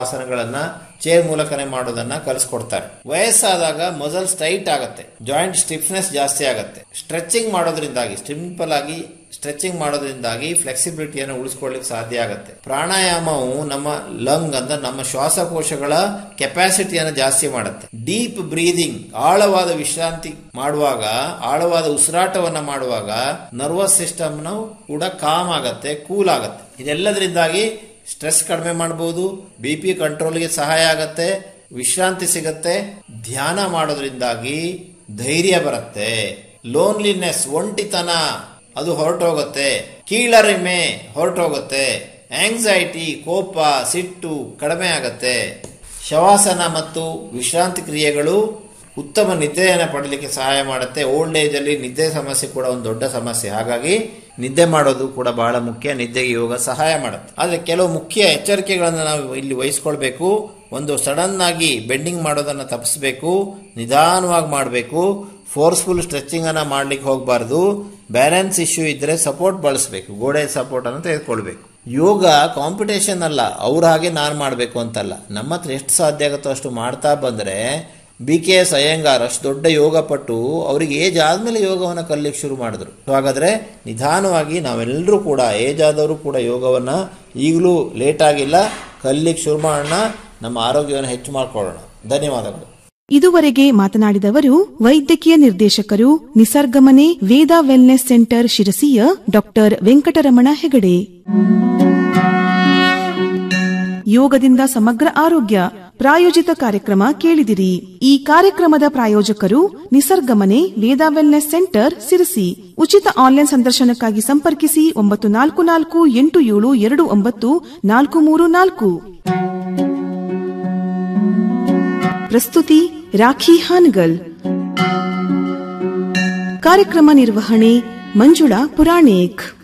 ಆಸನಗಳನ್ನ chair ಮೂಲಕನೇ ಮಾಡೋದನ್ನ ಕಲಿಸ್ಕೊಡ್ತಾರೆ ವಯಸ್ಸಾದಾಗ ಮಸಲ್ಸ್ ಟೈಟ್ ಆಗುತ್ತೆ ಜಾಯಿಂಟ್ ಸ್ಟಿಫ್ನೆಸ್ ಜಾಸ್ತಿ ಆಗುತ್ತೆ ಸ್ಟ್ರೆಚಿಂಗ್ ಮಾಡೋದ್ರಿಂದಾಗಿ ಸಿಂಪಲ್ ಆಗಿ ಸ್ಟ್ರೆಚಿಂಗ್ ಮಾಡೋದ್ರಿಂದಾಗಿ ಫ್ಲೆಕ್ಸಿಬಿಲಿಟಿಯನ್ನು ಉಳಿಸ್ಕೊಳ್ಳಿಕ್ಕೆ ಸಾಧ್ಯ ಆಗುತ್ತೆ ಪ್ರಾಣಾಯಾಮವು ನಮ್ಮ ಲಂಗ್ ಅಂದ್ರೆ ನಮ್ಮ ಶ್ವಾಸಕೋಶಗಳ ಕೆಪಾಸಿಟಿಯನ್ನು ಜಾಸ್ತಿ ಮಾಡುತ್ತೆ ಡೀಪ್ ಬ್ರೀದಿಂಗ್ ಆಳವಾದ ವಿಶ್ರಾಂತಿ ಮಾಡುವಾಗ ಆಳವಾದ ಉಸಿರಾಟವನ್ನ ಮಾಡುವಾಗ ನರ್ವಸ್ ಸಿಸ್ಟಮ್ ಕೂಡ ಕಾಮ್ ಆಗತ್ತೆ ಕೂಲ್ ಆಗತ್ತೆ ಇದೆಲ್ಲದರಿಂದಾಗಿ ಸ್ಟ್ರೆಸ್ ಕಡಿಮೆ ಮಾಡಬಹುದು ಬಿ ಪಿ ಕಂಟ್ರೋಲ್ಗೆ ಸಹಾಯ ಆಗತ್ತೆ ವಿಶ್ರಾಂತಿ ಸಿಗತ್ತೆ ಧ್ಯಾನ ಮಾಡೋದ್ರಿಂದಾಗಿ ಧೈರ್ಯ ಬರುತ್ತೆ ಲೋನ್ಲಿನೆಸ್ ಒಂಟಿತನ ಅದು ಹೊರಟೋಗುತ್ತೆ ಕೀಳರಿಮೆ ಹೊರಟೋಗುತ್ತೆ ಆಂಗ್ಸೈಟಿ ಕೋಪ ಸಿಟ್ಟು ಕಡಿಮೆ ಆಗತ್ತೆ ಶವಾಸನ ಮತ್ತು ವಿಶ್ರಾಂತಿ ಕ್ರಿಯೆಗಳು ಉತ್ತಮ ನಿದ್ದೆಯನ್ನು ಪಡಲಿಕ್ಕೆ ಸಹಾಯ ಮಾಡುತ್ತೆ ಓಲ್ಡ್ ಏಜ್ ಅಲ್ಲಿ ನಿದ್ದೆ ಸಮಸ್ಯೆ ಕೂಡ ಒಂದು ದೊಡ್ಡ ಸಮಸ್ಯೆ ಹಾಗಾಗಿ ನಿದ್ದೆ ಮಾಡೋದು ಕೂಡ ಬಹಳ ಮುಖ್ಯ ನಿದ್ದೆಗೆ ಯೋಗ ಸಹಾಯ ಮಾಡುತ್ತೆ ಆದರೆ ಕೆಲವು ಮುಖ್ಯ ಎಚ್ಚರಿಕೆಗಳನ್ನು ನಾವು ಇಲ್ಲಿ ವಹಿಸ್ಕೊಳ್ಬೇಕು ಒಂದು ಸಡನ್ ಆಗಿ ಬೆಂಡಿಂಗ್ ಮಾಡೋದನ್ನು ತಪ್ಪಿಸಬೇಕು ನಿಧಾನವಾಗಿ ಮಾಡಬೇಕು ಫೋರ್ಸ್ಫುಲ್ ಸ್ಟ್ರೆಚಿಂಗ್ ಅನ್ನ ಮಾಡ್ಲಿಕ್ಕೆ ಹೋಗಬಾರ್ದು ಬ್ಯಾಲೆನ್ಸ್ ಇಶ್ಯೂ ಇದ್ರೆ ಸಪೋರ್ಟ್ ಬಳಸಬೇಕು ಗೋಡೆ ಸಪೋರ್ಟ್ ಅನ್ನು ತೆಗೆದುಕೊಳ್ಬೇಕು ಯೋಗ ಕಾಂಪಿಟೇಷನ್ ಅಲ್ಲ ಅವ್ರ ಹಾಗೆ ನಾನು ಮಾಡಬೇಕು ಅಂತಲ್ಲ ನಮ್ಮ ಹತ್ರ ಎಷ್ಟು ಸಾಧ್ಯ ಆಗುತ್ತೋ ಅಷ್ಟು ಮಾಡ್ತಾ ಬಂದ್ರೆ ಬಿ ಕೆ ಎಸ್ ಅಯ್ಯಂಗಾರ್ ಅಷ್ಟು ದೊಡ್ಡ ಯೋಗ ಪಟ್ಟು ಅವರಿಗೆ ಏಜ್ ಆದ್ಮೇಲೆ ಯೋಗವನ್ನು ಕಲಿಲಿಕ್ಕೆ ಶುರು ಮಾಡಿದ್ರು ಸೊ ಹಾಗಾದ್ರೆ ನಿಧಾನವಾಗಿ ನಾವೆಲ್ಲರೂ ಕೂಡ ಏಜ್ ಆದವರು ಕೂಡ ಯೋಗವನ್ನ ಈಗಲೂ ಲೇಟ್ ಆಗಿಲ್ಲ ಕಲಿಲಿಕ್ಕೆ ಶುರು ಮಾಡೋಣ ನಮ್ಮ ಆರೋಗ್ಯವನ್ನು ಹೆಚ್ಚು ಮಾಡ್ಕೊಳ್ಳೋಣ ಧನ್ಯವಾದಗಳು ಇದುವರೆಗೆ ಮಾತನಾಡಿದವರು ವೈದ್ಯಕೀಯ ನಿರ್ದೇಶಕರು ನಿಸರ್ಗಮನೆ ವೇದ ವೆಲ್ನೆಸ್ ಸೆಂಟರ್ ಶಿರಸಿಯ ಡಾಕ್ಟರ್ ವೆಂಕಟರಮಣ ಹೆಗಡೆ ಯೋಗದಿಂದ ಸಮಗ್ರ ಆರೋಗ್ಯ ಪ್ರಾಯೋಜಿತ ಕಾರ್ಯಕ್ರಮ ಕೇಳಿದಿರಿ ಈ ಕಾರ್ಯಕ್ರಮದ ಪ್ರಾಯೋಜಕರು ನಿಸರ್ಗಮನೆ ವೇದ ವೆಲ್ನೆಸ್ ಸೆಂಟರ್ ಸಿರಸಿ ಉಚಿತ ಆನ್ಲೈನ್ ಸಂದರ್ಶನಕ್ಕಾಗಿ ಸಂಪರ್ಕಿಸಿ ಒಂಬತ್ತು ನಾಲ್ಕು ನಾಲ್ಕು ಎಂಟು ಏಳು ಎರಡು ಒಂಬತ್ತು ನಾಲ್ಕು ಮೂರು ನಾಲ್ಕು ಪ್ರಸ್ತುತಿ ರಾಖಿ ಹಾನಗಲ್ ಕಾರ್ಯಕ್ರಮ ನಿರ್ವಹಣೆ ಮಂಜುಳಾ ಪುರಾಣಿಕ್